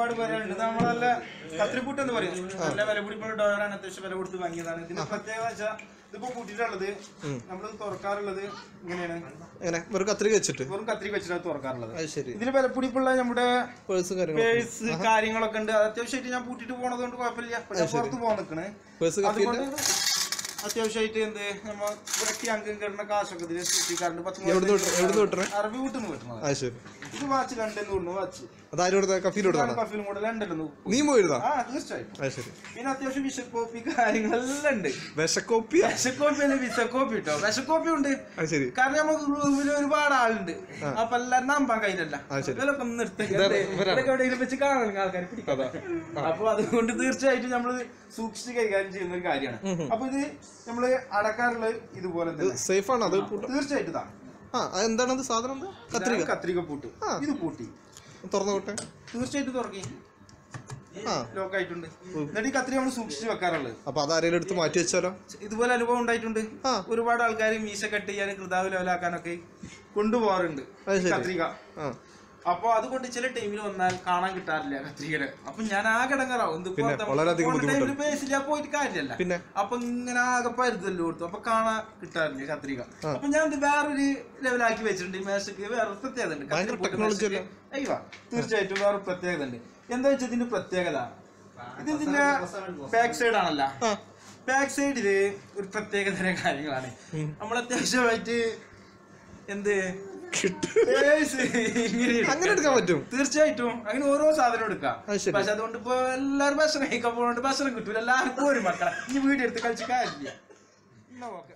ഒരുപാട് പേരുണ്ട് ഇത് നമ്മളല്ല കത്രിപ്പൂട്ട് എന്ന് പറയും നല്ല വില പിടിപ്പുള്ള ഡോറാണ് അത്യാവശ്യം വില കൊടുത്ത് വാങ്ങിയതാണ് ഇതിന്റെ പ്രത്യേകത വെച്ചാൽ ഇതിപ്പോ കൂട്ടിയിട്ടുള്ളത് നമ്മൾ തുറക്കാറുള്ളത് ഇങ്ങനെയാണ് എങ്ങനെ ഒരു കത്രിക വെച്ചിട്ട് വെറും കത്രിക വെച്ചിട്ടാണ് തുറക്കാറുള്ളത് അത് ശരി ഇതിന് വില പിടിപ്പുള്ള നമ്മുടെ പേഴ്സ് കാര്യങ്ങൾ പേഴ്സ് കാര്യങ്ങളൊക്കെ ഉണ്ട് അത് അത്യാവശ്യമായിട്ട് ഞാൻ പൂട്ടിട്ട് പോണത് കൊണ്ട് കുഴപ്പമില്ല അപ്പൊ ഞാൻ പുറത്ത് പോകാൻ നിൽക്കണേ പേഴ്സ് കഫീന്റെ അതുകൊണ്ട് അത്യാവശ്യമായിട്ട് എന്ത് നമ്മ ഇവിടേക്ക് അംഗം കിടന്ന കാശൊക്കെ ഇതിൽ സൂക്ഷിക്കാറുണ്ട് പത്ത് എവിടുന്ന് വിട്ട- എവിടുന്ന് വിട്ടണേ അറബി വീട്ടിൽ കിട്ടുന്നത് അത് ശരി ഇത് വാച്ച് ലണ്ടനിൽ നിന്ന് വാച്ച് അതാരും കൊടുത്ത കഫീൽ കൊടുത്താണോ കഫിലും കൂടെ ലണ്ടനിൽ നിന്ന് നീ പോയിരുന്നാ ആ തീർച്ചയായിട്ടും അത് ശരി പിന്നെ അത്യാവശ്യം വിഷക്കോപ്പി കാര്യങ്ങളെല്ലാം ഉണ്ട് വിഷക്കോപ്പിയാ വിഷക്കോപ്പി അല്ല വിഷക്കോപ്പി കേട്ടോ വിഷക്കോപ്പി ഉണ്ട് അത് ശരി കാരണം നമുക്ക് റൂമിൽ ഒരുപാട് ആളുണ്ട് അപ്പൊ എല്ലാരും നമ്പാൻ കഴിയില്ല അത് ശരി. ഇവരൊക്കെ ഒന്ന് നിർത്തേക്ക്. ഇതാണ് ഇവരാണ്. ഇവരൊക്കെ എവിടെയെങ്കിലും വെച്ച് കാണണം ആൾക്കാർ പിടിക്കാതെ അപ്പൊ അതുകൊണ്ട് തീർച്ചയായിട്ടും നമ്മൾ സൂക്ഷിച്ച് കൈകാര്യം ചെയ്യുന്ന ഒരു കാര്യമാണ് അപ്പൊ ഇത് നമ്മള് അടക്കാറുള്ളത് ഇതുപോലെ തന്നെ സേഫ് ആണ് അത് പൂട്ട തീർച്ചയായിട്ടും ഇതാ ആ അത് എന്താണത് സാധനം എന്താ കത്രിക ഇതാണ് കത്രിക പൂട്ട് ആ. ഇത് പൂട്ടി തുറന്നു വിട്ടെ തീർച്ചയായിട്ടും തുറക്കി ആ ലോക്ക് ആയിട്ടുണ്ട് എന്നിട്ട് ഈ കത്രിക നമ്മൾ സൂക്ഷിച്ച് വെക്കാറുള്ളത് അപ്പൊ അത് ആരെങ്കിലും എടുത്ത് മാറ്റി വെച്ചാലോ ഇതുപോലെ അനുഭവം ഉണ്ടായിട്ടുണ്ട് ആ. ഒരുപാട് ആൾക്കാർ മീശ കട്ട് ചെയ്യാനും കൃതാവ് ലെവലാക്കാനൊക്കെ കൊണ്ടുപോകാറുണ്ട് അത് ഈ ശരി. കത്രിക ആ അപ്പൊ അതുകൊണ്ട് ചില ടൈമിൽ വന്നാൽ കാണാൻ കിട്ടാറില്ല കത്രികരെ അപ്പൊ ഞാൻ ആകെ ഇടങ്ങറാവും ഇത് പിന്നെ പുറത്ത് വളരെയധികം പോണ ബുദ്ധിമുട്ടുണ്ട്. ടൈമില് പേസില്ല പോയിട്ട് കാര്യമല്ല പിന്നെ അപ്പൊ ഇങ്ങനെ ആകെ പരുതല്ലോ കൊടുത്തു അപ്പൊ കാണാൻ കിട്ടാറില്ല കത്രിക അപ്പൊ ഞാൻ ഇത് വേറൊരു ലെവലാക്കി വെച്ചിട്ടുണ്ട് ഈ മേശക്ക് വേറെ പ്രത്യേകത ഉണ്ട് ഭയങ്കര കത്രിക പൂട്ട് technology മേശയ്ക്ക്. അയ്യോ തീർച്ചയായിട്ടും വേറെ പ്രത്യേകത ഉണ്ട് എന്താ വെച്ചാൽ ഇതിന്റെ പ്രത്യേകത ഇത് ഇതിന്റെ ബാക്ക് സൈഡ് ആണല്ലോ ആ ബാക്ക് സൈഡില് ഒരു പ്രത്യേക തരം കാര്യങ്ങളാണ് നമ്മൾ അത്യാവശ്യമായിട്ട് എന്ത് പേഴ്സ് ഇങ്ങനെ എടുക്കാം. അങ്ങനെ എടുക്കാൻ പറ്റും തീർച്ചയായിട്ടും അങ്ങനെ ഓരോ സാധനം എടുക്കാം അത് ശരി. പക്ഷെ അതുകൊണ്ട് ഇപ്പൊ എല്ലാവരും ഭക്ഷണം കഴിക്കാൻ പോകുന്നുണ്ട് ഭക്ഷണം കിട്ടൂല എല്ലാവർക്കും ഒരു മക്കളെ ഈ വീഡിയോ എടുത്ത് കളിച്ച് കാര്യമില്ല എന്നാ ഓക്കെ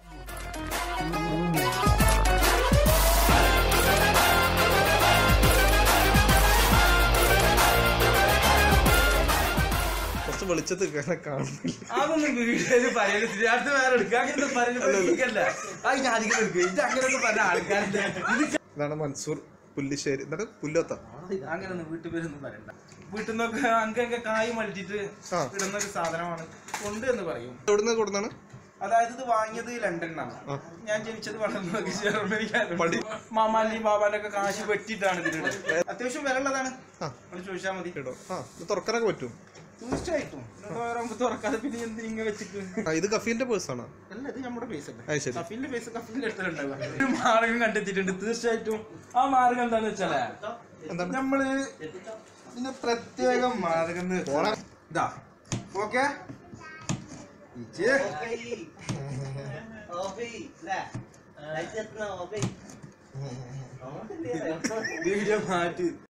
കുറച്ച് വെളിച്ചത്ത് ഇങ്ങനെ കാണുന്നില്ല അതൊന്നും വീഡിയോയില് പറയുന്നത് അടുത്ത് വേറെ എടുക്കുക അങ്ങനെ പറയുന്നില്ല അത് ഞാൻ അധികം എടുക്കുക ഇത് അങ്ങനെയൊക്കെ പറഞ്ഞ ആൾക്കാരുടെ ഇത് ഇതാണ് മൻസൂർ പുല്ലിശ്ശേരി എന്താണ് പുല്ലത്ത അങ്ങനൊന്നും വീട്ടിൽ പേരൊന്നും പറയണ്ട വീട്ടിൽ നിന്നൊക്കെ അങ്കൊക്കെ കായ് മൾട്ടിട്ട് ആ. ഇടുന്ന ഒരു സാധനമാണ് കൊണ്ട് എന്ന് പറയും എവിടുന്ന് കൊടുന്നാണ് അതായത് ഇത് വാങ്ങിയത് ലണ്ടനിലാണ് ആ. ഞാൻ ജനിച്ചത് വളർന്നതൊക്കെ ജർമ്മനിക്കാണ് പടി. മാമാന്റെയും ബാബാന്റെ ഒക്കെ കാശ് വെട്ടിയിട്ടാണ് ഇതിലുള്ളത് അത്യാവശ്യം വില ഉള്ളതാണ് ആ നിങ്ങൾ ചോദിച്ചാൽ മതി കേട്ടോ ആ ഇത് തുറക്കാനൊക്കെ പറ്റും തീർച്ചയായിട്ടും ഓരോമ്പ് തുറക്കാതെ പിന്നെ എന്ത് ഇങ്ങനെ വെച്ചിട്ട് ആ ഇത് കഫീന്റെ പേഴ്സാണ് അല്ല ഇത് നമ്മുടെ പൈസ അല്ലേ അത് ശരി കഫീലിന്റെ പൈസ കഫീലിന്റെ അടുത്തുണ്ടാവുക ഒരു മാർഗം കണ്ടെത്തിയിട്ടുണ്ട് തീർച്ചയായിട്ടും ആ മാർഗം എന്താന്ന് വെച്ചാലേ എന്താണ് നമ്മള് ഇതിന്റെ പ്രത്യേക മാർഗം എന്ന് വെച്ചാല് ഇതാ ഓക്കെ വീഡിയോ മാറ്റി